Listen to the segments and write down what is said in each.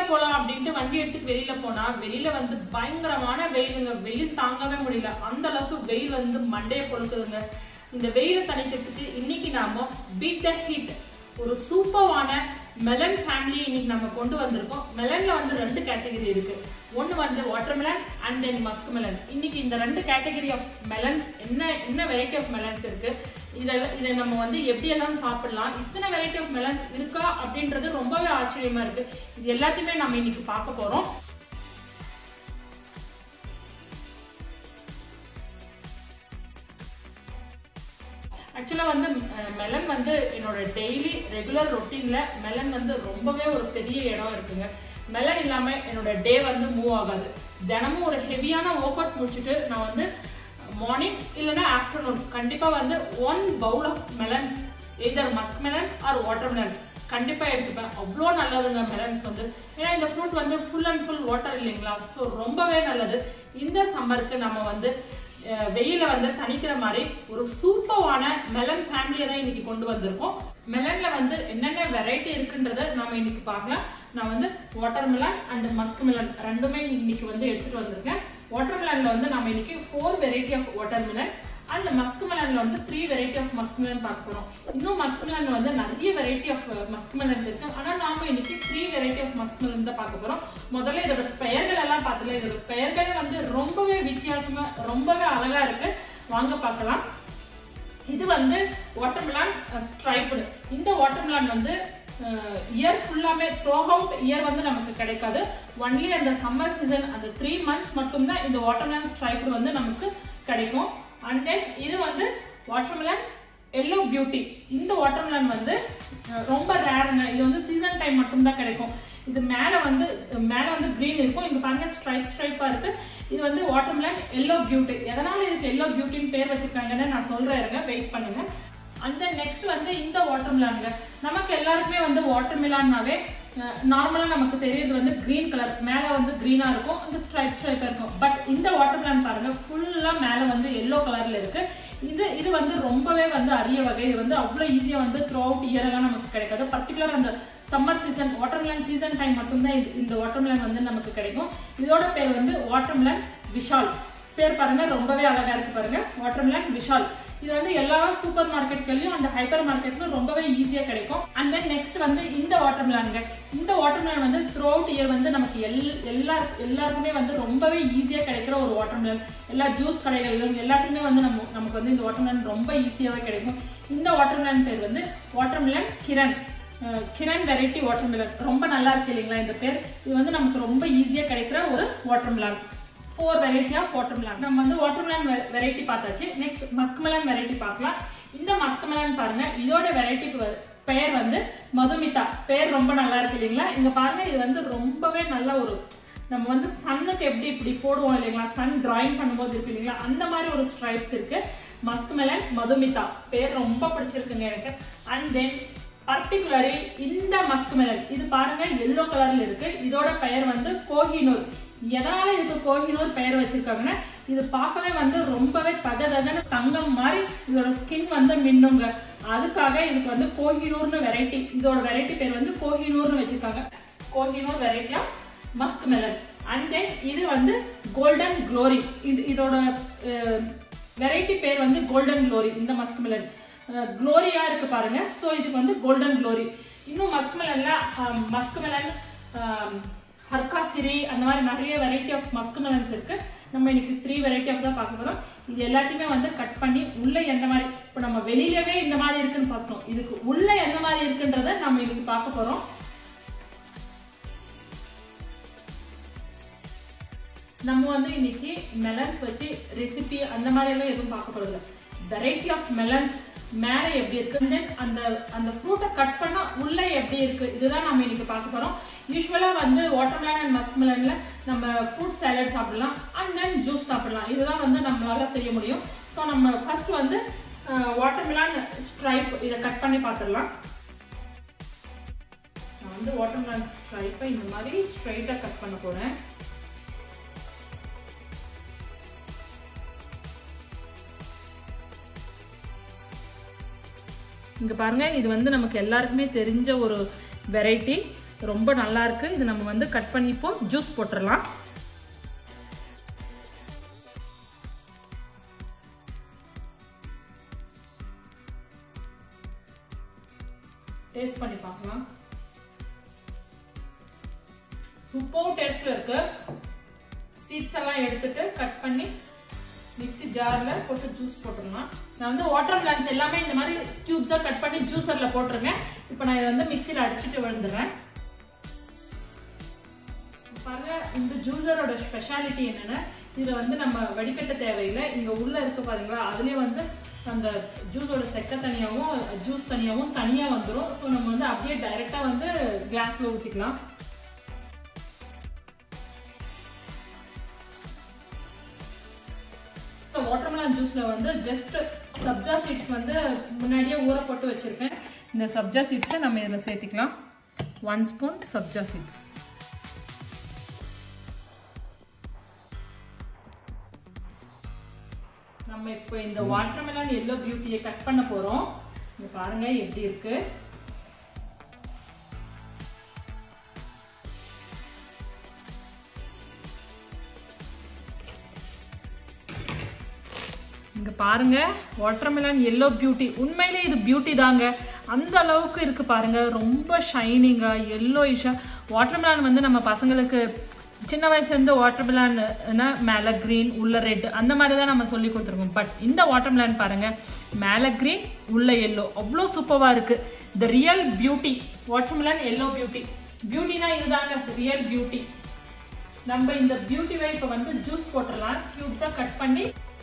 போலாம் அப்படின்ட்டு வண்டி எடுத்துட்டு வெளியில போனா வெளியில வந்து பயங்கரமான வெயிலுங்க வெயில் தாங்கவே முடியல அந்த அளவுக்கு வெயில் வந்து மண்டையை பொழுதுங்க இந்த வெயிலை தணிக்கிறதுக்கு இன்னைக்கு நாம பீட் த ஹீட் ஒரு சூப்பரான மெலன் ஃபேமிலி இன்னைக்கு நம்ம கொண்டு வந்திருக்கோம் மெலன்ல வந்து ரெண்டு கேட்டகரி இருக்கு ஒன்னு வந்து watermelon and then muskmelon இன்னைக்கு இந்த ரெண்டு கேட்டகரி ஆஃப் மெலன்ஸ் என்ன என்ன வெரைட்டி ஆஃப் மெலன்ஸ் இருக்கு இதை இதை நம்ம வந்து எப்படி எல்லாம் சாப்பிடலாம் இத்தனை வெரைட்டி ஆஃப் மெலன்ஸ் இருக்கா அப்படின்றது ரொம்பவே ஆச்சரியமா இருக்கு இது எல்லாத்தையுமே நம்ம இன்னைக்கு பார்க்க போறோம் ஆக்சுவலாக வந்து மெலன் வந்து என்னோட டெய்லி ரெகுலர் ரொட்டீனில் மெலன் வந்து ரொம்பவே ஒரு பெரிய இடம் இருக்குங்க மெலன் இல்லாமல் என்னோட டே வந்து மூவ் ஆகாது தினமும் ஒரு ஹெவியான ஒர்க் அவுட் முடிச்சுட்டு நான் வந்து மார்னிங் இல்லைன்னா ஆஃப்டர்நூன் கண்டிப்பாக வந்து one bowl of melons either muskmelon or watermelon கண்டிப்பாக எடுத்துப்பேன் அவ்வளோ நல்லதுங்க மெலன்ஸ் வந்து ஏன்னா இந்த ஃப்ரூட் வந்து ஃபுல் அண்ட் ஃபுல் வாட்டர் இல்லைங்களா ஸோ ரொம்பவே நல்லது இந்த சம்மருக்கு நம்ம வந்து வெயில வந்து தணிக்கிற மாதிரி ஒரு சூப்பரான மெலன் ஃபேமிலியை தான் இன்னைக்கு கொண்டு வந்திருக்கோம் மெலன்ல வந்து என்னென்ன வெரைட்டி இருக்குன்றத நாம இன்னைக்கு பார்க்கலாம் நான் வந்து watermelon and muskmelon ரெண்டுமே இன்னைக்கு வந்து எடுத்துட்டு வந்திருக்கேன் வாட்டர் மெலன்ல வந்து நம்ம இன்னைக்கு four variety of watermelons and musk மெலன்ல வந்து three variety of muskmelon பார்க்க போறோம் இன்னும் மஸ்க் மெலன்ல வந்து நிறைய வெரைட்டி ஆஃப் மஸ்க் மெலன்ஸ் இருக்கு ஆனா நாம இன்னைக்கு three variety of muskmelon தான் பார்க்க போறோம் முதல்ல இதோட பெயர்கள் எல்லாம் பார்த்தல இதோட பெயர்கள் வந்து ரொம்பவே வித்தியாசமா ரொம்பவே அழகா இருக்கு வாங்க பார்க்கலாம் இது வந்து வாட்டர்மெலான் ஸ்ட்ரைப்டு இந்த வாட்டர்மெலான் வந்து இயர் ஃபுல்லாமே த்ரோ அவுட் இயர் வந்து நமக்கு கிடைக்காது ஒன்லி அந்த சம்மர் சீசன் அந்த த்ரீ மந்த்ஸ் மட்டும்தான் இந்த வாட்டர்மெலான் ஸ்ட்ரைப்டு வந்து நமக்கு கிடைக்கும் அண்ட் தென் இது வந்து வாட்டர்மெலன் எல்லோ பியூட்டி இந்த வாட்டர்மெலன் வந்து ரொம்ப ரேருங்க இது வந்து சீசன் டைம் மட்டும்தான் கிடைக்கும் இது மேலே வந்து மேலே வந்து க்ரீன் இருக்கும் இங்கே பாருங்க ஸ்ட்ரைப் ஸ்ட்ரைப்பாக இருக்கு இது வந்து வாட்டர்மெலன் எல்லோ பியூட்டி எதனால இதுக்கு எல்லோ பியூட்டின்னு பேர் வச்சிருக்காங்கன்னு நான் சொல்றேன் இருங்க வெயிட் பண்ணுங்க அந்த நெக்ஸ்ட் வந்து இந்த வாட்டர்மெலானுங்க நமக்கு எல்லாருக்குமே வந்து வாட்டர்மெலான்னாவே நார்மலாக நமக்கு தெரியுது வந்து க்ரீன் கலர் மேலே வந்து க்ரீனாக இருக்கும் அந்த ஸ்ட்ரைப் ஸ்ட்ரைப்பாக இருக்கும் பட் இந்த வாட்டர்மெலான் பாருங்க ஃபுல்லாக மேலே வந்து எல்லோ கலரில் இருக்கு இது இது வந்து ரொம்பவே வந்து அரிய வகை இது வந்து அவ்வளோ ஈஸியாக வந்து த்ரூ அவுட் இயரெல்லாம் நமக்கு கிடைக்காது பர்டிகுலர் அந்த summer season watermelon season time மட்டும்தான் இது இந்த வாட்டர்மெலன் வந்து நமக்கு கிடைக்கும் இதோட பேர் வந்து வாட்டர்மெலன் விஷால் பேர் பாருங்க ரொம்பவே அழகா இருக்கு பாருங்க வாட்டர்மெலன் விஷால் இது வந்து எல்லா சூப்பர் மார்க்கெட்கள்லயும் அந்த ஹைப்பர் மார்க்கெட்லயும் ரொம்பவே ஈஸியா கிடைக்கும் அண்ட் தென் நெக்ஸ்ட் வந்து இந்த வாட்டர்மெலானுங்க இந்த வாட்டர்மெலன் வந்து த்ரூ அவுட் இயர் வந்து நமக்கு எல் எல்லா எல்லாருக்குமே வந்து ரொம்பவே ஈஸியா கிடைக்கிற ஒரு வாட்டர்மெலன் எல்லா ஜூஸ் கடைகளிலும் எல்லாத்துக்குமே வந்து நம்ம நமக்கு வந்து இந்த வாட்டர்மெலன் ரொம்ப ஈஸியாவே கிடைக்கும் இந்த வாட்டர்மெலன் பேர் வந்து watermelon Kiran Kiran variety watermelon ரொம்ப நல்லா இருக்கு இல்லைங்களா இந்த பேர் இது வந்து நமக்கு ரொம்ப ஈஸியா கிடைக்கிற ஒரு watermelon four variety of watermelon நம்ம வந்து வாட்டர்மெலன் வெரைட்டி பார்த்தாச்சு நெக்ஸ்ட் மஸ்க்மெலன் வெரைட்டி பார்க்கலாம் இந்த மஸ்க்மெலன் பாருங்க இதோட வெரைட்டி பெயர் வந்து மதுமிதா பேர் ரொம்ப நல்லா இருக்கு இல்லைங்களா இங்க பாருங்க இது வந்து ரொம்பவே நல்ல ஒரு நம்ம வந்து சன்னுக்கு எப்படி இப்படி போடுவோம் இல்லைங்களா சன் டிராயிங் பண்ணும்போது இருக்கு இல்லைங்களா அந்த மாதிரி ஒரு ஸ்ட்ரைப்ஸ் இருக்கு மஸ்க்மெலன் மதுமிதா பேர் ரொம்ப பிடிச்சிருக்குங்க எனக்கு அண்ட் தென் பர்டிகுலரி இந்த மஸ்க் மெலன் இது பாருங்க எல்லோ கலர்ல இருக்கு இதோட பெயர் வந்து கோஹினூர் எதனால இதுக்கு கோஹினூர் பெயர் வச்சிருக்காங்கன்னா இது பார்க்கவே வந்து ரொம்பவே தக தகன்னு தங்கம் மாதிரி இதோட ஸ்கின் வந்து மின்னுங்க அதுக்காக இதுக்கு வந்து கோஹினூர்னு வெரைட்டி இதோட வெரைட்டி பேர் வந்து கோஹினூர்னு வச்சிருக்காங்க Kohinoor variety of muskmelon and then இது வந்து கோல்டன் க்ளோரி இது இதோட வெரைட்டி பேர் வந்து கோல்டன் க்ளோரி இந்த மஸ்க் மெலன் க்ளோரியா இருக்கு பாருங்க ஸோ இதுக்கு வந்து கோல்டன் க்ளோரி இன்னும் மஸ்க்மெலன்ல மஸ்க்மெலன் ஹர்காசிரி அந்த மாதிரி நிறைய வெரைட்டி ஆஃப் மஸ்க்மெலன்ஸ் இருக்கு நம்ம இன்னைக்கு த்ரீ வெரைட்டி ஆஃப் தான் பார்க்க போறோம் இது எல்லாத்தையுமே வந்து கட் பண்ணி உள்ள எந்த மாதிரி இப்போ நம்ம வெளியிலவே இந்த மாதிரி இருக்குன்னு பார்த்தோம் இதுக்கு உள்ள எந்த மாதிரி இருக்குன்றத நம்ம இன்னைக்கு பார்க்க போறோம் நம்ம வந்து இன்னைக்கு மெலன்ஸ் வச்சு ரெசிபி அந்த மாதிரி எல்லாம் எதுவும் பார்க்க போறது வெரைட்டி ஆஃப் மெலன்ஸ் மேலே எப்படி இருக்கு தென் அந்த அந்த ஃப்ரூட்டை கட் பண்ணா உள்ள எப்படி இருக்கு இதுதான் நம்ம இன்னைக்கு பார்க்க போறோம் யூஸ்வலா வந்து வாட்டர்மெலன் அண்ட் மஸ்க்மெலன்ல நம்ம ஃப்ரூட் சாலட் சாப்பிடலாம் அண்ட் தென் ஜூஸ் சாப்பிடலாம் இதுதான் வந்து நம்மளால செய்ய முடியும் ஸோ நம்ம ஃபர்ஸ்ட் வந்து வாட்டர்மெலன் ஸ்ட்ரைப் இதை கட் பண்ணி பார்த்துடலாம் நான் வந்து வாட்டர்மெலன் ஸ்ட்ரைப்பை இந்த மாதிரி ஸ்ட்ரைட்டாக கட் பண்ண போறேன் இங்க பாருங்க இது வந்து நமக்கு எல்லாருக்குமே தெரிஞ்ச ஒரு வெரைட்டி ரொம்ப நல்லா இருக்கு இது நம்ம வந்து கட் பண்ணி இப்போ ஜூஸ் போட்டுடலாம் டேஸ்ட் பண்ணி பார்க்கலாம் சூப்பர் டேஸ்ட்ல இருக்கு சீட்ஸ் எல்லாம் எடுத்துட்டு கட் பண்ணி மிக்ஸி ஜாரில் போட்டு ஜூஸ் போட்டுடலாம் நான் வந்து வாட்டர் மெலன்ஸ் எல்லாமே இந்த மாதிரி கியூப்ஸாக கட் பண்ணி ஜூஸரில் போட்டிருக்கேன் இப்போ நான் இதை வந்து மிக்சியில் அடிச்சுட்டு விழுந்துடுறேன் பாருங்க இந்த ஜூஸரோட ஸ்பெஷாலிட்டி என்னன்னா இதில் வந்து நம்ம வடிகட்ட தேவையில்லை இங்கே உள்ள இருக்கு பாருங்களா அதுலேயே வந்து அந்த ஜூஸோட செக்க தனியாகவும் ஜூஸ் தனியாகவும் தனியாக வந்துடும் ஸோ நம்ம வந்து அப்படியே டைரெக்டாக வந்து கிளாஸில் ஊற்றிக்கலாம் வாட்டர்மெலன் ஜூஸில் வந்து ஜஸ்ட் சப்ஜா சீட்ஸ் வந்து முன்னாடியே ஊற போட்டு வச்சுருக்கேன் இந்த சப்ஜா சீட்ஸை நம்ம இதில் சேர்த்திக்கலாம் ஒன் ஸ்பூன் சப்ஜா சீட்ஸ் நம்ம இப்போ இந்த வாட்டர்மெலன் எல்லோ பியூட்டியை கட் பண்ண போகிறோம் இங்க பாருங்க எப்படி இருக்கு இங்க பாருங்க வாட்டர்மெலன் எல்லோ பியூட்டி உண்மையிலே இது பியூட்டி தாங்க அந்த அளவுக்கு இருக்கு பாருங்க ரொம்ப ஷைனிங்கா எல்லோயிஷா வாட்டர்மெலன் வந்து நம்ம பசங்களுக்கு சின்ன வயசுலேருந்து வாட்டர்மெலன் மேலே க்ரீன் உள்ள ரெட் அந்த மாதிரி தான் நம்ம சொல்லி கொடுத்துருக்கோம் பட் இந்த வாட்டர்மெலன் பாருங்க மேலே க்ரீன் உள்ள எல்லோ அவ்வளோ சூப்பராக இருக்கு the real beauty watermelon yellow beauty பியூட்டினா இதுதாங்க ரியல் பியூட்டி நம்ம இந்த பியூட்டிவை இப்போ வந்து ஜூஸ் போட்டுடலாம் க்யூப்ஸாக கட் பண்ணி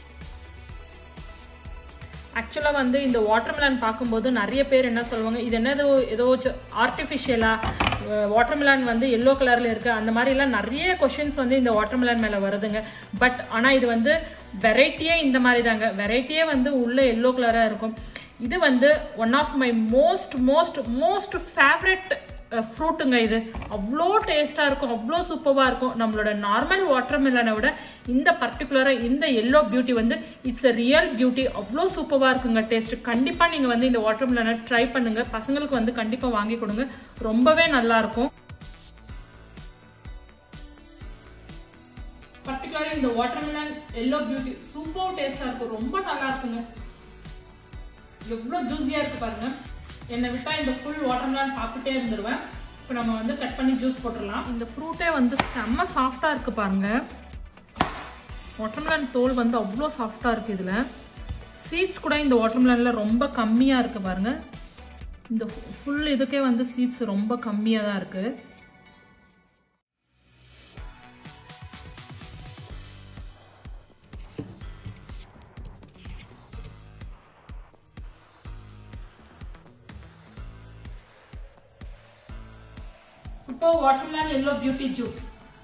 ஆக்சுவலாக வந்து இந்த வாட்டர்மெலன் பார்க்கும்போது நிறைய பேர் என்ன சொல்லுவாங்க இது என்னதோ ஏதோ ஆர்டிஃபிஷியலாக வாட்டர்மெலன் வந்து எல்லோ கலரில் இருக்குது அந்த மாதிரிலாம் நிறைய கொஷின்ஸ் வந்து இந்த வாட்டர்மெலன் மேலே வருதுங்க பட் ஆனால் இது வந்து வெரைட்டியே இந்த மாதிரி தாங்க வெரைட்டியே வந்து உள்ள எல்லோ கலராக இருக்கும் இது வந்து one of my most most most favourite ஃப்ரூட்டுங்க இது அவ்வளோ டேஸ்ட்டாக இருக்கும் அவ்வளோ சூப்பராக இருக்கும் நம்மளோட நார்மல் வாட்டர் மெலனை விட இந்த பர்டிகுலராக இந்த எல்லோ பியூட்டி வந்து இட்ஸ் அ ரியல் பியூட்டி அவ்வளோ சூப்பராக இருக்குங்க டேஸ்ட் கண்டிப்பாக நீங்கள் வந்து இந்த வாட்டர் மெலனை ட்ரை பண்ணுங்க பசங்களுக்கு வந்து கண்டிப்பாக வாங்கி கொடுங்க ரொம்பவே நல்லா இருக்கும் பர்டிகுலராக இந்த watermelon yellow beauty super டேஸ்டாக இருக்கும் ரொம்ப நல்லா இருக்குங்க எவ்வளோ ஜூஸியாக இருக்கு பாருங்க என்னை விட்டால் இந்த ஃபுல் வாட்டர்மெலான் சாப்பிட்டே இருந்துருவேன் இப்போ நம்ம வந்து கட் பண்ணி ஜூஸ் போட்டுடலாம் இந்த ஃப்ரூட்டே வந்து செம்ம சாஃப்டாக இருக்குது பாருங்க வாட்டர்மெலன் தோல் வந்து அவ்வளோ சாஃப்டாக இருக்குது இதில் சீட்ஸ் கூட இந்த வாட்டர்மெலனில் ரொம்ப கம்மியாக இருக்குது பாருங்க இந்த ஃபுல் இதுக்கே வந்து சீட்ஸ் ரொம்ப கம்மியாக தான் இருக்குது super watermelon yellow beauty juice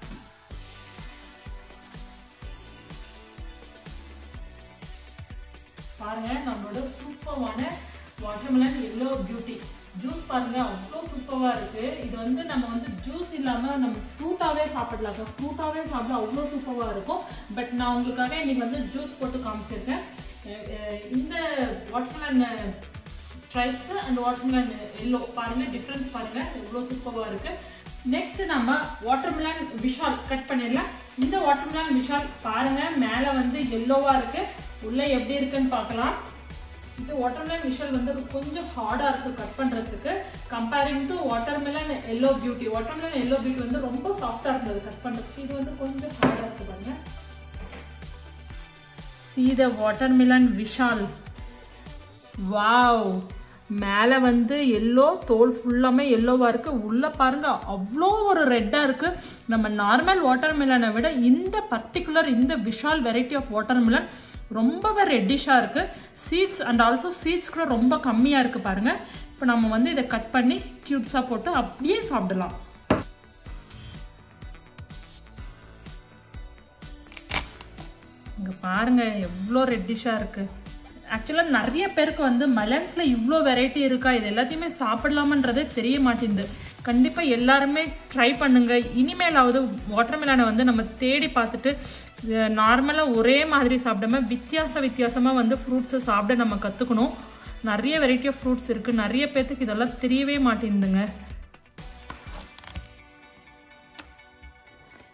பாருங்க நம்மளோட சூப்பரான வாட்டர்மெலன் எல்லோ பியூட்டி ஜூஸ் பாருங்க அவ்வளோ சூப்பராக இருக்கு இது வந்து நம்ம வந்து ஜூஸ் இல்லாமல் நம்ம ஃப்ரூட்டாகவே சாப்பிடலாங்க ஃப்ரூட்டாகவே சாப்பிட அவ்வளோ சூப்பராக இருக்கும் பட் நான் உங்களுக்காக இன்னைக்கு வந்து ஜூஸ் போட்டு காமிச்சிருக்கேன் இந்த watermelon stripes and watermelon yellow பாருங்க டிஃப்ரென்ஸ் பாருங்க எவ்வளோ சூப்பராக இருக்கு நெக்ஸ்ட் நம்ம வாட்டர்மெலன் விஷால் கட் பண்ணிடலாம் இந்த வாட்டர்மெலன் விஷால் பாருங்க மேலே வந்து எல்லோவா இருக்கு உள்ள எப்படி இருக்குன்னு பார்க்கலாம் இந்த வாட்டர்மெலன் விஷால் வந்து கொஞ்சம் ஹார்டா இருக்கு கட் பண்றதுக்கு comparing to watermelon yellow beauty watermelon yellow beauty வந்து ரொம்ப சாஃப்டா இருந்தது கட் பண்றதுக்கு இது வந்து கொஞ்சம் ஹார்டா இருக்கு பாருங்க see the watermelon Vishal wow மேலே வந்து எல்லோ தோல் ஃபுல்லாமே எல்லோவாக இருக்குது உள்ளே பாருங்க அவ்வளோ ஒரு ரெட்டாக இருக்குது நம்ம நார்மல் வாட்டர் மிலனை விட இந்த பர்டிகுலர் இந்த Vishal variety of watermelon ரொம்பவே ரெட்டிஷாக இருக்குது சீட்ஸ் அண்ட் ஆல்சோ சீட்ஸ் கூட ரொம்ப கம்மியாக இருக்குது பாருங்கள் இப்போ நம்ம வந்து இதை கட் பண்ணி க்யூப்ஸாக போட்டு அப்படியே சாப்பிடலாம் இங்கே பாருங்க எவ்வளோ ரெட்டிஷாக இருக்குது ஆக்சுவலாக நிறைய பேருக்கு வந்து மலன்ஸில் இவ்வளோ வெரைட்டி இருக்கா இது எல்லாத்தையுமே சாப்பிடலாமன்றதே தெரிய மாட்டேங்குது கண்டிப்பாக எல்லாருமே ட்ரை பண்ணுங்க இனிமேலாவது வாட்டர்மெலானை வந்து நம்ம தேடி பார்த்துட்டு நார்மலாக ஒரே மாதிரி சாப்பிடாம வித்தியாச வித்தியாசமாக வந்து ஃப்ரூட்ஸை சாப்பிட நம்ம கற்றுக்கணும் நிறைய வெரைட்டி ஆஃப் ஃப்ரூட்ஸ் இருக்குது நிறைய பேர்த்துக்கு இதெல்லாம் தெரியவே மாட்டேங்குதுங்க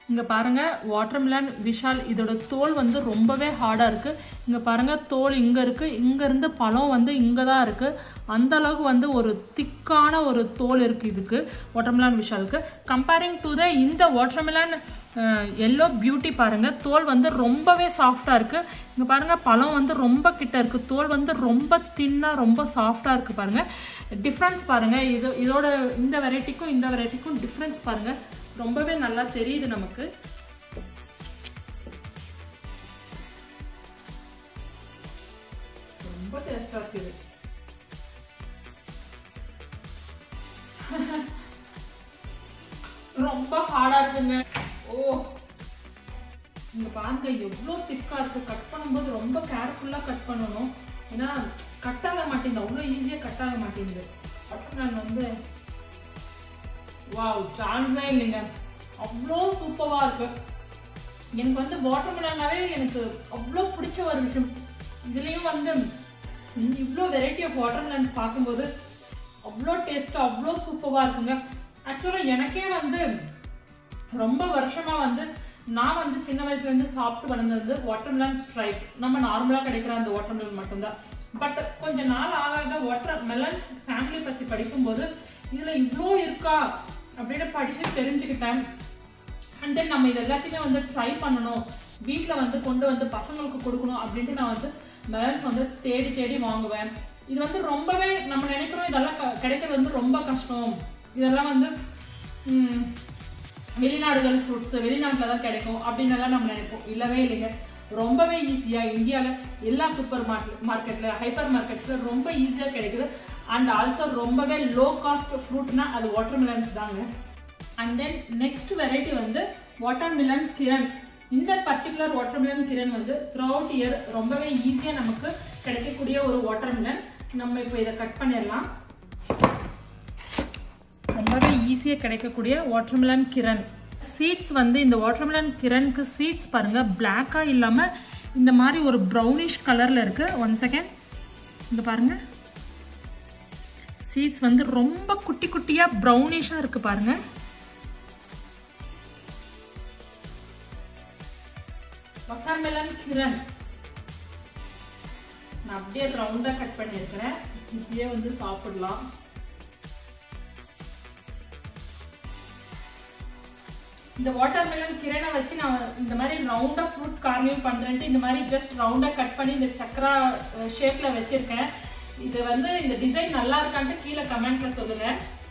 இங்கே பாருங்க வாட்டர்மெலன் விஷால் இதோட தோல் வந்து ரொம்பவே ஹார்டாக இருக்குது இங்கே பாருங்க தோல் இங்கே இருக்குது இங்கேருந்து பழம் வந்து இங்கே தான் இருக்குது அந்த அளவுக்கு வந்து ஒரு திக்கான ஒரு தோல் இருக்குது இதுக்கு வாட்டர்மெலன் விஷாலுக்கு கம்பேரிங் டு த இந்த வாட்டர்மெலன் எல்லோ பியூட்டி பாருங்க தோல் வந்து ரொம்பவே சாஃப்டாக இருக்குது இங்கே பாருங்க பழம் வந்து ரொம்ப கிட்ட இருக்குது தோல் வந்து ரொம்ப தின்னாக ரொம்ப சாஃப்டாக இருக்குது பாருங்க டிஃப்ரென்ஸ் பாருங்க இது இதோட இந்த வெரைட்டிக்கும் இந்த வெரைட்டிக்கும் டிஃப்ரென்ஸ் பாருங்க ரொம்பவே நல்லா தெரியுது நமக்கு ரொம்ப டேஸ்டா இருக்குது ரொம்ப ஹார்டா இருக்குங்க ஓ இங்க பாருங்க எவ்வளோ திக்கா இருக்கு கட் பண்ணும்போது ரொம்ப கேர்ஃபுல்லா கட் பண்ணணும் ஏன்னா கட் ஆக மாட்டேங்குது அவ்வளோ ஈஸியா கட் ஆக மாட்டேங்குது பட் நான் வந்து வாவ் சான்ஸே இல்லைங்க அவ்வளோ சூப்பராக இருக்கு எனக்கு வந்து வாட்டர்மெலனாவே எனக்கு அவ்வளோ பிடிச்ச ஒரு விஷயம் இதுலேயும் வந்து இவ்வளோ வெரைட்டி ஆஃப் வாட்டர்மெலன்ஸ் பார்க்கும்போது அவ்வளோ டேஸ்ட்டாக அவ்வளோ சூப்பராக இருக்குங்க ஆக்சுவலாக எனக்கே வந்து ரொம்ப வருஷமாக வந்து நான் வந்து சின்ன வயசுலேருந்து சாப்பிட்டு வளர்ந்தது வந்து வாட்டர்மெலன் ஸ்ட்ரைப் நம்ம நார்மலாக கிடைக்கிற அந்த வாட்டர்மெலன் மட்டும்தான் பட் கொஞ்ச நாள் ஆக ஆக வாட்டர் மெலன்ஸ் ஃபேமிலி பற்றி படிக்கும்போது இதில் இவ்வளோ இருக்கா அப்படின்னு படித்து தெரிஞ்சுக்கிட்டேன் அண்ட் தென் நம்ம இது எல்லாத்தையுமே வந்து ட்ரை பண்ணணும் வீட்டில் வந்து கொண்டு வந்து பசங்களுக்கு கொடுக்கணும் அப்படின்ட்டு நான் வந்து மெலன்ஸ் வந்து தேடி தேடி வாங்குவேன் இது வந்து ரொம்பவே நம்ம நினைக்கிறோம் இதெல்லாம் க- கிடைக்கிறது வந்து ரொம்ப கஷ்டம் இதெல்லாம் வந்து ம், வெளிநாடுகள் ஃப்ரூட்ஸ் வெளிநாட்டில் தான் கிடைக்கும் அப்படின்னு எல்லாம் நம்ம நினைப்போம் இல்லவே இல்லைங்க ரொம்பவே ஈஸியாக இந்தியாவில் எல்லா சூப்பர் மார்க்கெட் மார்க்கெட்டில் ஹைப்பர் மார்க்கெட்ஸில் ரொம்ப ஈஸியாக கிடைக்குது அண்ட் ஆல்சோ ரொம்பவே லோ காஸ்ட் ஃப்ரூட்னா அது வாட்டர்மெலன்ஸ் தாங்க அண்ட் தென் நெக்ஸ்ட் வெரைட்டி வந்து வாட்டர்மெலன் கிரண் இந்த பர்டிகுலர் வாட்டர்மெலன் கிரண் வந்து த்ரூ அவுட் இயர் ரொம்பவே ஈஸியாக நமக்கு கிடைக்கக்கூடிய ஒரு வாட்டர்மெலன் நம்ம இப்போ இதை கட் பண்ணிடலாம் ரொம்பவே ஈஸியாக கிடைக்கக்கூடிய வாட்டர்மெலன் கிரண் சீட்ஸ் வந்து இந்த வாட்டர்மெலன் கிரனுக்கு சீட்ஸ் பாருங்க பிளாக்காக இல்லாமல் இந்த மாதிரி ஒரு ப்ரௌனிஷ் கலரில் இருக்கு ஒன் செகண்ட் இங்க பாருங்க சீட்ஸ் வந்து ரொம்ப குட்டி குட்டியாக ப்ரௌனிஷாக இருக்கு பாருங்க வாட்டர்மெலன் கிரண் நான் அப்படியே ரவுண்டாக கட் பண்ணியிருக்கிறேன் இப்படியே வந்து சாப்பிடலாம் இந்த வாட்டர்மெலன் கிரணை வச்சு நான் இந்த மாதிரி ரவுண்டா ஃப்ரூட் கார்னிவ் பண்றேன்ட்டு இந்த மாதிரி ஜஸ்ட் ரவுண்டா கட் பண்ணி இந்த சக்கரா ஷேப்ல வச்சிருக்கேன் இது வந்து இந்த டிசைன் நல்லா இருக்கான்ட்டு கீழே கமெண்ட்ல சொல்லுங்க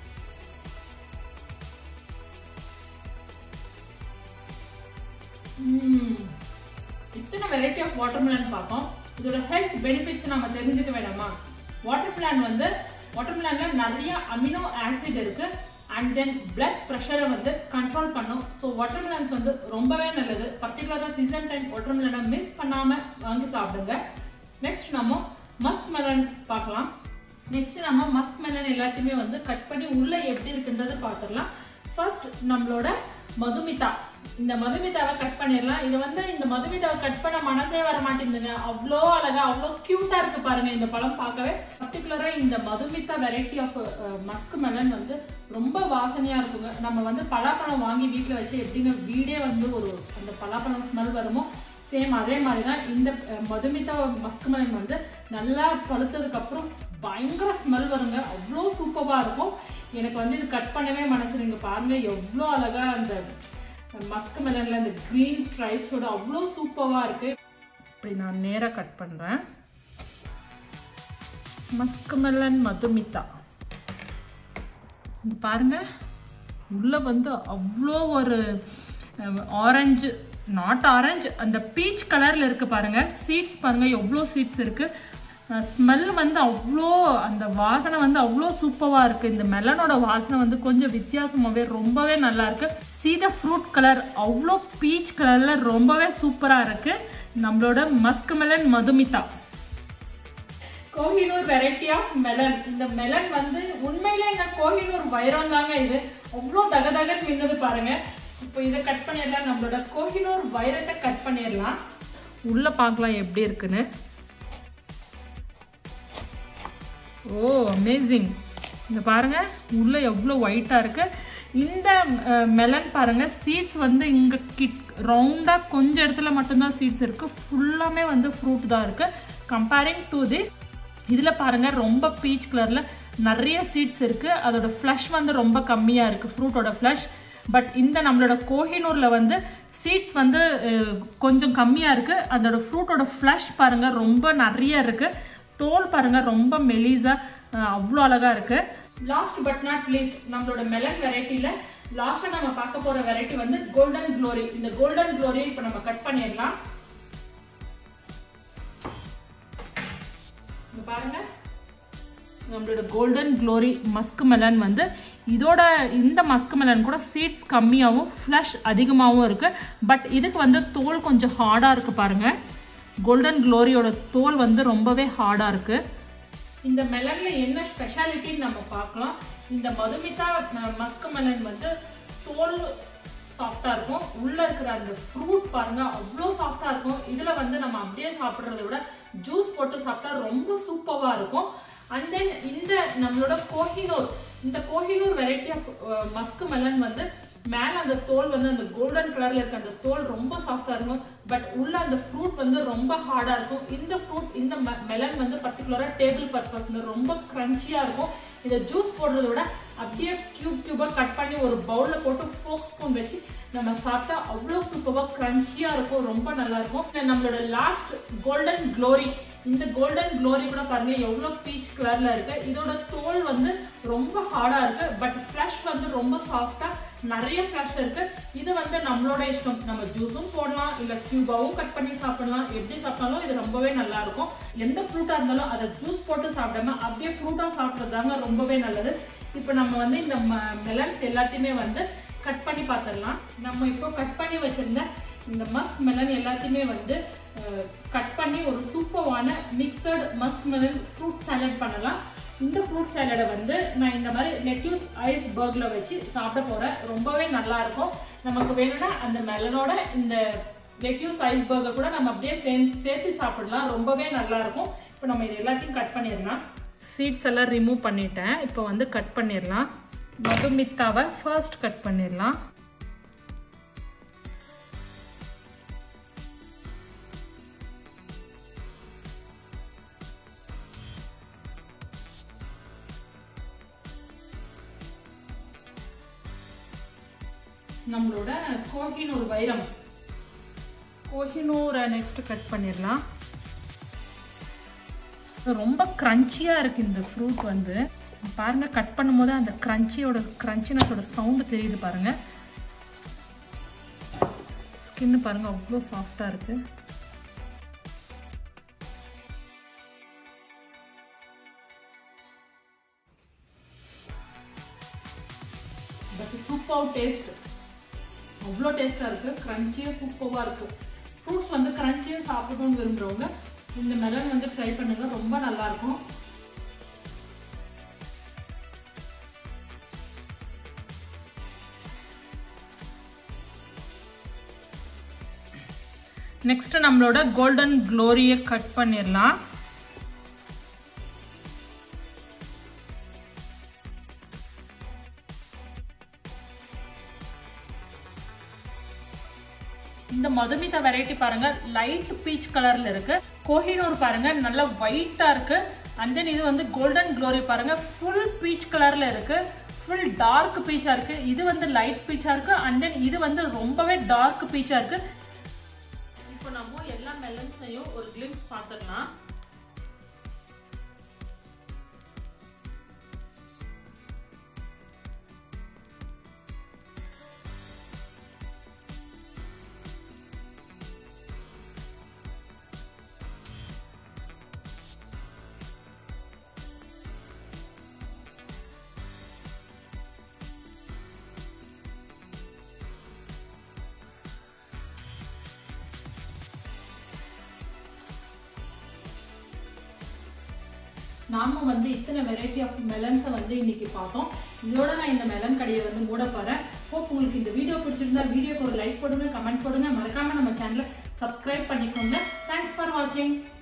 ம்ம். இத்தனை வெரைட்டி ஆஃப் வாட்டர்மெலன் பார்த்தோம் இதோட ஹெல்த் பெனிஃபிட்ஸ் நம்ம தெரிஞ்சுக்க வேண்டாமா வாட்டர்மெலன் வந்து வாட்டர்மெலன்ல நிறைய அமினோ ஆசிட் இருக்கு அண்ட் தென் பிளட் ப்ரெஷரை வந்து கண்ட்ரோல் பண்ணும் ஸோ வாட்டர்மெலன்ஸ் வந்து ரொம்பவே நல்லது பர்டிகுலராக சீசன் டைம் வாட்டர்மெலனை மிஸ் பண்ணாம வாங்கி சாப்பிடுங்க நெக்ஸ்ட் நம்ம மஸ்க் மெலன் பார்க்கலாம் நெக்ஸ்ட் நம்ம மஸ்க் மெலன் எல்லாத்தையுமே வந்து கட் பண்ணி உள்ள எப்படி இருக்குன்றதை பார்த்துடலாம் ஃபர்ஸ்ட் நம்மளோட மதுமிதா இந்த மதுமிதாவை கட் பண்ணிடலாம் இது வந்து இந்த மதுமிதாவை கட் பண்ண மனசே வர மாட்டேங்குதுங்க அவ்வளோ அழகா அவ்வளோ கியூட்டா இருக்கு பாருங்க இந்த பழம் பார்க்கவே பர்டிகுலரா இந்த Madhumitha variety of muskmelon வந்து ரொம்ப வாசனையா இருக்குங்க நம்ம வந்து பலாப்பழம் வாங்கி வீட்டில் வச்சு எப்படிங்க வீடே வந்து ஒரு அந்த பலாப்பழம் ஸ்மெல் வருமோ சேம் அதே மாதிரி தான் இந்த அஹ், மதுமிதா மஸ்க் மெலன் வந்து நல்லா பழுத்ததுக்கு அப்புறம் பயங்கர ஸ்மெல் வருங்க அவ்வளோ சூப்பராக இருக்கும் எனக்கு வந்து இது கட் பண்ணவே மனசு நீங்க பாருங்க எவ்வளோ அழகா அந்த மஸ்க் மெலன்ல அந்த க்ரீன் ஸ்ட்ரைப்ஸோட அவ்வளோ சூப்பராக இருக்கு இப்படி நான் நேராக கட் பண்ணுறேன் மஸ்க் மெலன் மதுமிதா இங்க பாருங்க உள்ள வந்து அவ்வளோ ஒரு ஆரஞ்சு நாட் ஆரஞ்சு அந்த பீச் கலர்ல இருக்கு பாருங்க சீட்ஸ் பாருங்க எவ்வளோ சீட்ஸ் இருக்கு ஸ்மெல் வந்து அவ்வளோ அந்த வாசனை வந்து அவ்வளோ சூப்பராக இருக்கு இந்த மெலனோட வாசனை வந்து கொஞ்சம் வித்தியாசமாகவே ரொம்பவே நல்லா இருக்கு சீத ஃப்ரூட் கலர் அவ்வளோ பீச் கலர்ல ரொம்பவே சூப்பராக இருக்கு நம்மளோட muskmelon Madhumitha Kohinoor variety of melon இந்த மெலன் வந்து உண்மையிலே எங்க கோஹினூர் வைரம் தாங்க இது அவ்வளோ தகதகன்னு மின்னது பாருங்க இப்போ இதை கட் பண்ணிடலாம் நம்மளோட கோஹினூர் வைரத்தை கட் பண்ணிடலாம் உள்ள பார்க்கலாம் எப்படி இருக்குன்னு ஓ அமேசிங் இந்த பாருங்க உள்ள எவ்வளோ ஒயிட்டாக இருக்கு இந்த மெலன் பாருங்க சீட்ஸ் வந்து இங்கே கிட் ரவுண்டாக கொஞ்சம் இடத்துல மட்டும்தான் சீட்ஸ் இருக்குது ஃபுல்லாமே வந்து ஃப்ரூட் தான் இருக்குது கம்பேரிங் டு திஸ் இதில் பாருங்கள் ரொம்ப பீச் கலரில் நிறைய சீட்ஸ் இருக்குது அதோட ஃப்ளஷ் வந்து ரொம்ப கம்மியாக இருக்குது ஃப்ரூட்டோட ஃப்ளஷ் பட் இந்த நம்மளோட கோஹினூரில் வந்து சீட்ஸ் வந்து அஹ், கொஞ்சம் கம்மியாக இருக்குது அதோட ஃப்ரூட்டோட ஃப்ளஷ் பாருங்கள் ரொம்ப நிறைய இருக்குது தோல் பாருங்கள் ரொம்ப மெலிஸாக அவ்வளோ அழகாக இருக்குது லாஸ்ட் பட் நாட் லீஸ்ட் நம்மளோட மெலன் வெரைட்டியில் லாஸ்ட்டாக நம்ம பார்க்க போகிற வெரைட்டி வந்து கோல்டன் க்ளோரி இந்த கோல்டன் க்ளோரியை இப்போ நம்ம கட் பண்ணிடலாம் இங்க பாருங்க நம்மளோட கோல்டன் க்ளோரி மஸ்க் மெலன் வந்து இதோட இந்த மஸ்க் மெலன் கூட சீட்ஸ் கம்மியாகவும் ஃப்ளஷ் அதிகமாகவும் இருக்கு பட் இதுக்கு வந்து தோல் கொஞ்சம் ஹார்டாக இருக்கு பாருங்க கோல்டன் க்ளோரியோட தோல் வந்து ரொம்பவே ஹார்டாக இருக்கு இந்த மெலன்ல என்ன ஸ்பெஷாலிட்டின்னு நம்ம பார்க்கலாம் இந்த மதுமிதா மஸ்க் மெலன் வந்து தோல் சாஃப்டா இருக்கும் உள்ள இருக்கிற அந்த ஃப்ரூட் பாருங்க அவ்வளோ சாஃப்டா இருக்கும் இதுல வந்து நம்ம அப்படியே சாப்பிட்றத விட ஜூஸ் போட்டு சாப்பிட்டா ரொம்ப சூப்பரா இருக்கும் அண்ட் தென் இந்த நம்மளோட கோஹினூர் இந்த Kohinoor variety of muskmelon வந்து மேல அந்த தோல் வந்து அந்த கோல்டன் கலர்ல இருக்க அந்த தோல் ரொம்ப சாஃப்டா இருக்கும் பட் உள்ள அந்த ஃப்ரூட் வந்து ரொம்ப ஹார்டா இருக்கும் இந்த ஃப்ரூட் இந்த மெலன் வந்து பர்டிகுலரா டேபிள் பர்பஸ் ரொம்ப கிரன்ச்சியா இருக்கும் இதை ஜூஸ் போடுறத விட அப்படியே கியூப் கியூபா கட் பண்ணி ஒரு பவுல்ல போட்டு ஃபோக் ஸ்பூன் வச்சு நம்ம சாப்பிட்டா அவ்வளோ சூப்பரா கிரன்ச்சியா இருக்கும் ரொம்ப நல்லா இருக்கும் இது நம்மளோட லாஸ்ட் கோல்டன் க்ளோரி இந்த கோல்டன் க்ளோரி கூட பாருங்க எவ்வளோ பீச் கலர்ல இருக்கு இதோட தோல் வந்து ரொம்ப ஹார்டா இருக்கு பட் ஃப்ளஷ் வந்து ரொம்ப சாஃப்டா நிறைய ஃப்ளஷ் இருக்கு இது வந்து நம்மளோட இஷ்டம் நம்ம ஜூஸும் போடலாம் இல்ல கியூபாவும் கட் பண்ணி சாப்பிடலாம் எப்படி சாப்பிட்டாலும் இது ரொம்பவே நல்லா இருக்கும் எந்த ஃப்ரூட்டா இருந்தாலும் அதை ஜூஸ் போட்டு சாப்பிடாம அப்படியே ஃப்ரூட்டா சாப்பிட்றதாங்க ரொம்பவே நல்லது இப்போ நம்ம வந்து இந்த மெலன்ஸ் எல்லாத்தையுமே வந்து கட் பண்ணி பார்த்துடலாம் நம்ம இப்போ கட் பண்ணி வச்சிருந்த இந்த மஸ்க் மெலன் எல்லாத்தையுமே வந்து கட் பண்ணி ஒரு சூப்பரான mixed muskmelon fruit salad பண்ணலாம் இந்த ஃப்ரூட் சாலடை வந்து நான் இந்த மாதிரி லெட்யூஸ் ஐஸ் பர்க்ல வச்சு சாப்பிட போறேன் ரொம்பவே நல்லா இருக்கும் நமக்கு வேணும்னா அந்த மெலனோட இந்த லெட்யூஸ் ஐஸ் பர்கர் கூட நம்ம அப்படியே சேர்த்து சேர்த்து சாப்பிடலாம் ரொம்பவே நல்லா இருக்கும் இப்போ நம்ம இது எல்லாத்தையும் கட் பண்ணிடலாம் சீட்ஸ் எல்லாம் ரிமூவ் பண்ணிட்டேன் இப்போ வந்து கட் பண்ணிடலாம் மதுமித்தாவை ஃபர்ஸ்ட் கட் பண்ணிடலாம் நம்மளோட கோஹினூர் வைரம் கோஹினூரை நெக்ஸ்ட் கட் பண்ணிடலாம் ரொம்ப க்ரன்ச்சியாக இருக்குது இந்த ஃப்ரூட் வந்து பாருங்கள் கட் பண்ணும்போது அந்த க்ரன்ச்சியோட க்ரன்ச்சினஸோட சவுண்டு தெரியுது பாருங்கள் ஸ்கின்னு பாருங்கள் அவ்வளோ சாஃப்டாக இருக்குது பட் சூப்பர் டேஸ்ட் அவ்வளோ டேஸ்ட்டாக இருக்குது க்ரன்ச்சியாக சூப்பராக இருக்குது ஃப்ரூட்ஸ் வந்து க்ரன்ச்சியாக சாப்பிடணும்னு விரும்புகிறவங்க இந்த மெலன் வந்து ட்ரை பண்ணுங்கள் ரொம்ப நல்லாயிருக்கும் நெக்ஸ்ட் நம்மளோட கோல்டன் க்ளோரியை கட் பண்ணிடலாம் இந்த மதுமிதா வெரைட்டி பாருங்க லைட் பீச் கலர்ல இருக்கு கோஹினூர் பாருங்க நல்லா ஒயிட்டா இருக்கு அண்ட் தென் இது வந்து கோல்டன் க்ளோரி பாருங்க ஃபுல் பீச் கலர்ல இருக்கு ஃபுல் டார்க் பீச்சா இருக்கு இது வந்து லைட் பீச்சா இருக்கு அண்ட் தென் இது வந்து ரொம்பவே டார்க் பீச்சா இருக்கு இப்போ நம்ம எல்லா மெலன்ஸையும் ஒரு கிளிம்ஸ் பார்த்துடலாம் நாம வந்து இத்தனை வெரைட்டி ஆஃப் மெலன்ஸை வந்து இன்னைக்கு பார்த்தோம் இதோட நான் இந்த மெலன் கடையை வந்து மூட போறேன் ஹோப் உங்களுக்கு இந்த வீடியோ பிடிச்சிருந்தா வீடியோக்கு ஒரு லைக் போடுங்க கமெண்ட் போடுங்க மறக்காம நம்ம சேனலை சப்ஸ்கிரைப் பண்ணிக்கோங்க தேங்க்ஸ் ஃபார் வாட்சிங்